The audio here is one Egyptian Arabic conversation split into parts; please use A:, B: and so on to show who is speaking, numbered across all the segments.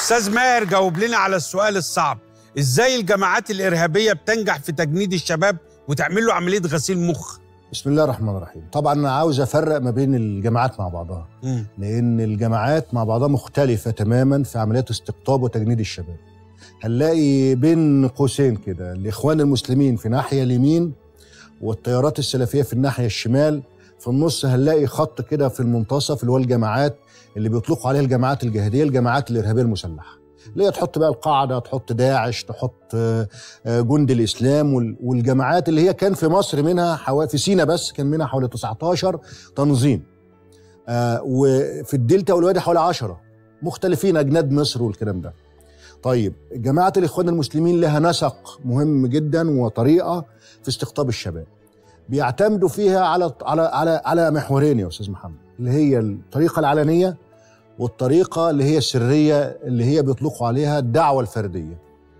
A: استاذ ماهر جاوب لنا على السؤال الصعب ازاي الجماعات الارهابيه بتنجح في تجنيد الشباب وتعمل له عمليه غسيل مخ
B: بسم الله الرحمن الرحيم طبعا انا عاوز افرق ما بين الجماعات مع بعضها
A: مم.
B: لان الجماعات مع بعضها مختلفه تماما في عمليات استقطاب وتجنيد الشباب هنلاقي بين قوسين كده الاخوان المسلمين في ناحيه اليمين والتيارات السلفيه في الناحيه الشمال في النص هنلاقي خط كده في المنتصف اللي هو الجماعات اللي بيطلقوا عليها الجماعات الجهاديه الجماعات الارهابيه المسلحه اللي هي تحط بقى القاعده تحط داعش تحط آه، آه، جند الاسلام وال- والجماعات اللي هي كان في مصر منها حوالي في سينا بس كان منها حوالي 19 تنظيم آه، وفي الدلتا والوادي حوالي 10 مختلفين اجناد مصر والكلام ده طيب جماعه الاخوان المسلمين لها نسق مهم جدا وطريقه في استقطاب الشباب بيعتمدوا فيها على على على على محورين يا استاذ محمد اللي هي الطريقه العلنيه والطريقه اللي هي السريه اللي هي بيطلقوا عليها الدعوه الفرديه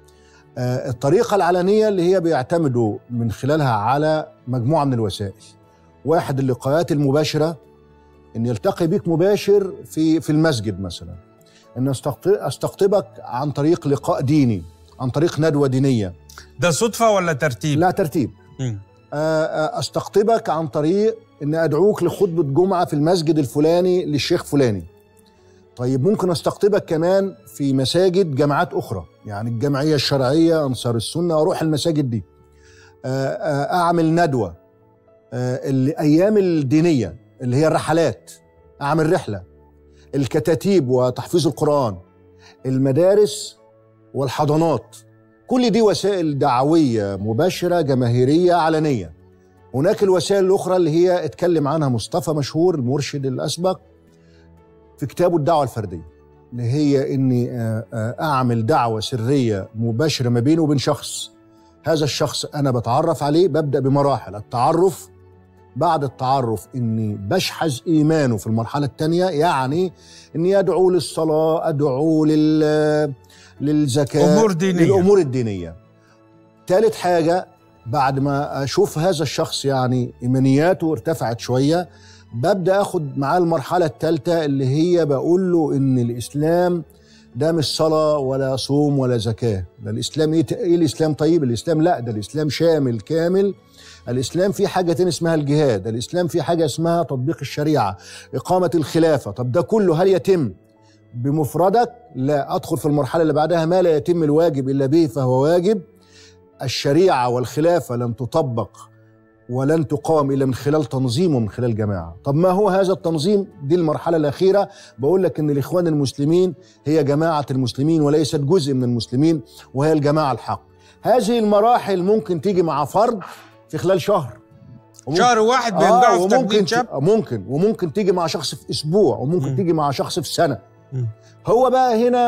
B: آه، الطريقه العلنيه اللي هي بيعتمدوا من خلالها على مجموعه من الوسائل واحد اللقاءات المباشره ان يلتقي بيك مباشر في في المسجد مثلا ان أستقط- استقطبك عن طريق لقاء ديني عن طريق ندوه دينيه
A: ده صدفه ولا ترتيب
B: لا ترتيب
A: مم.
B: آه، آه، استقطبك عن طريق ان ادعوك لخطبه جمعه في المسجد الفلاني للشيخ فلاني طيب ممكن استقطبك كمان في مساجد جماعات اخرى يعني الجمعيه الشرعيه انصار السنه واروح المساجد دي آه، آه، اعمل ندوه آه، الايام الدينيه اللي هي الرحلات اعمل رحله الكتاتيب وتحفيظ القران المدارس والحضانات كل دي وسائل دعويه مباشره جماهيريه علنيه هناك الوسائل الاخرى اللي هي اتكلم عنها مصطفى مشهور المرشد الاسبق في كتابه الدعوه الفرديه اللي هي اني آه، آه، اعمل دعوه سريه مباشره ما بيني وبين شخص هذا الشخص انا بتعرف عليه ببدا بمراحل التعرف بعد التعرف اني بشحذ ايمانه في المرحله الثانيه يعني اني ادعو للصلاه ادعو لل للزكاه
A: أمور دينية.
B: للامور الدينيه ثالث حاجه بعد ما اشوف هذا الشخص يعني ايمانياته ارتفعت شويه ببدا اخد معاه المرحله الثالثه اللي هي بقول له ان الاسلام ده مش صلاه ولا صوم ولا زكاه ده الاسلام ايه ايه الاسلام طيب الاسلام لا ده الاسلام شامل كامل الاسلام فيه حاجه تاني اسمها الجهاد الاسلام فيه حاجه اسمها تطبيق الشريعه اقامه الخلافه طب ده كله هل يتم بمفردك لا ادخل في المرحله اللي بعدها ما لا يتم الواجب الا به فهو واجب الشريعه والخلافه لن تطبق ولن تقام الا من خلال تنظيم ومن خلال جماعه طب ما هو هذا التنظيم دي المرحله الاخيره بقول لك ان الاخوان المسلمين هي جماعه المسلمين وليست جزء من المسلمين وهي الجماعه الحق هذه المراحل ممكن تيجي مع فرد في خلال شهر وممكن-
A: شهر واحد
B: آه
A: بينجحوا في
B: وممكن
A: تجنيد شاب
B: آه، ممكن وممكن تيجي مع شخص في اسبوع وممكن
A: مم.
B: تيجي مع شخص في سنه
A: مم.
B: هو بقى هنا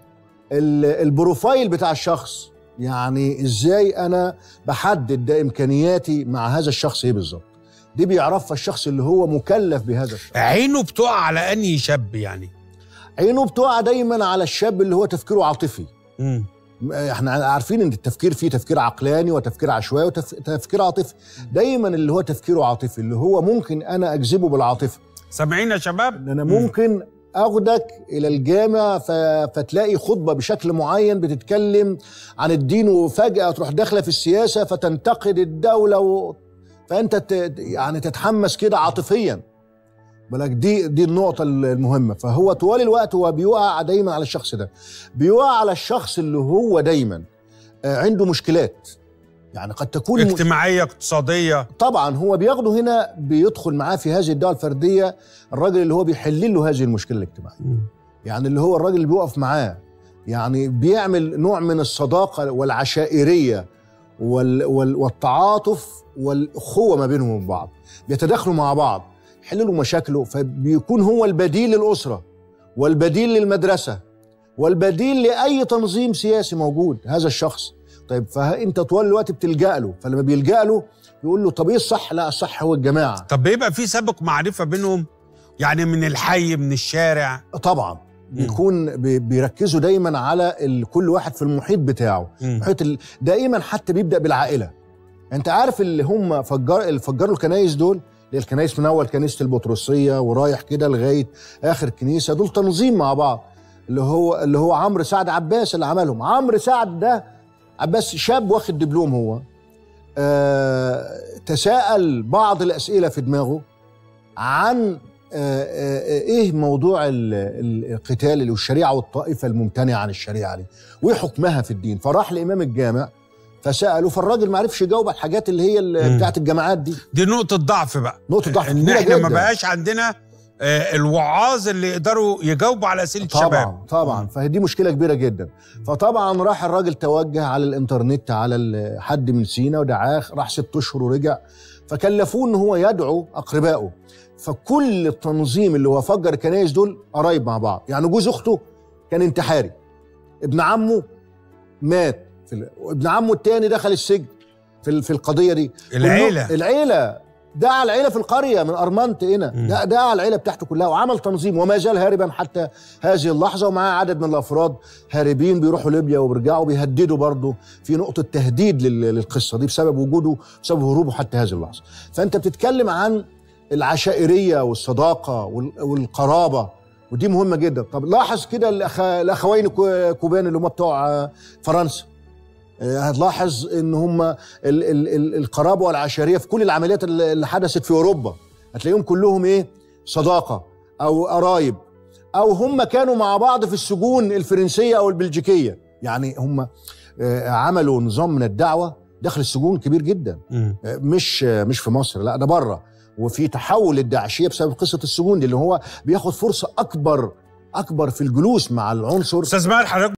B: ال- البروفايل بتاع الشخص يعني ازاي انا بحدد ده امكانياتي مع هذا الشخص ايه بالظبط دي بيعرفها الشخص اللي هو مكلف بهذا الشخص
A: عينه بتقع على انهي شاب يعني
B: عينه بتقع دايما على الشاب اللي هو تفكيره عاطفي
A: مم.
B: احنا عارفين ان التفكير فيه تفكير عقلاني وتفكير عشوائي وتفكير عاطفي دايما اللي هو تفكيره عاطفي اللي هو ممكن انا اجذبه بالعاطفه
A: سامعين يا شباب
B: ان انا
A: مم.
B: ممكن اخدك الى الجامع ف... فتلاقي خطبه بشكل معين بتتكلم عن الدين وفجاه تروح داخله في السياسه فتنتقد الدوله و... فانت ت... يعني تتحمس كده عاطفيا بالك دي دي النقطة المهمة فهو طوال الوقت هو بيقع دايما على الشخص ده بيقع على الشخص اللي هو دايما آه، عنده مشكلات يعني قد تكون م-
A: اجتماعيه اقتصاديه
B: طبعا هو بياخده هنا بيدخل معاه في هذه الدعوه الفرديه الراجل اللي هو بيحل له هذه المشكله الاجتماعيه يعني اللي هو الراجل اللي بيقف معاه يعني بيعمل نوع من الصداقه والعشائريه وال وال والتعاطف والاخوه ما بينهم وبين بعض بيتداخلوا مع بعض يحل له مشاكله فبيكون هو البديل للاسره والبديل للمدرسه والبديل لاي تنظيم سياسي موجود هذا الشخص طيب فانت طوال الوقت بتلجا له فلما بيلجا له يقول له طب ايه الصح لا الصح هو الجماعه
A: طب بيبقى في سابق معرفه بينهم يعني من الحي من الشارع
B: طبعا بيكون بي- بيركزوا دايما على ال- كل واحد في المحيط بتاعه
A: مم.
B: محيط ال- دائما حتى بيبدا بالعائله انت عارف اللي هم فجر اللي فجروا الكنايس دول اللي هي الكنايس من اول كنيسه البطرسيه ورايح كده لغايه اخر كنيسه دول تنظيم مع بعض اللي هو اللي هو عمرو سعد عباس اللي عملهم عمرو سعد ده عباس شاب واخد دبلوم هو آه تساءل بعض الاسئله في دماغه عن آه آه ايه موضوع ال- ال- القتال والشريعه والطائفه الممتنعه عن الشريعه دي وايه حكمها في الدين فراح لامام الجامع فساله فالراجل ما عرفش يجاوب على الحاجات اللي هي ال-
A: مم.
B: بتاعت الجامعات دي
A: دي نقطه ضعف بقى
B: نقطه ضعف
A: ان
B: كبيره
A: احنا ما
B: جدا
A: بقاش عندنا آه، الوعاظ اللي يقدروا يجاوبوا على اسئله الشباب
B: طبعا طبعا فدي مشكله كبيره جدا فطبعا راح الراجل توجه على الانترنت على ال- حد من سينا ودعاه راح ست اشهر ورجع فكلفوه ان هو يدعو اقربائه فكل التنظيم اللي هو فجر الكنائس دول قرايب مع بعض يعني جوز اخته كان انتحاري ابن عمه مات في ال... ابن عمه التاني دخل السجن في ال- في القضيه دي
A: العيله
B: كله- العيله دعا العيله في القريه من ارمنت هنا
A: مم.
B: دعا- دعا العيله بتاعته كلها وعمل تنظيم وما زال هاربا حتى هذه اللحظه ومعاه عدد من الافراد هاربين بيروحوا ليبيا وبيرجعوا بيهددوا برضه في نقطه تهديد لل- للقصه دي بسبب وجوده بسبب هروبه حتى هذه اللحظه فانت بتتكلم عن العشائريه والصداقه وال- والقرابه ودي مهمه جدا طب لاحظ كده الأخ... الاخوين كو- كوبان اللي هم بتوع آه، فرنسا آه، هتلاحظ ان هم ال ال ال القرابه والعشيريه في كل العمليات اللي اللي حدثت في اوروبا هتلاقيهم كلهم ايه صداقه او قرايب او هم كانوا مع بعض في السجون الفرنسيه او البلجيكيه يعني هم آه، عملوا نظام من الدعوه داخل السجون كبير جدا
A: مم.
B: آه، مش آه، مش في مصر لا ده بره وفي تحول للداعشيه بسبب قصه السجون دي اللي هو بياخد فرصه اكبر اكبر في الجلوس مع العنصر
A: استاذ ماهر حضرتك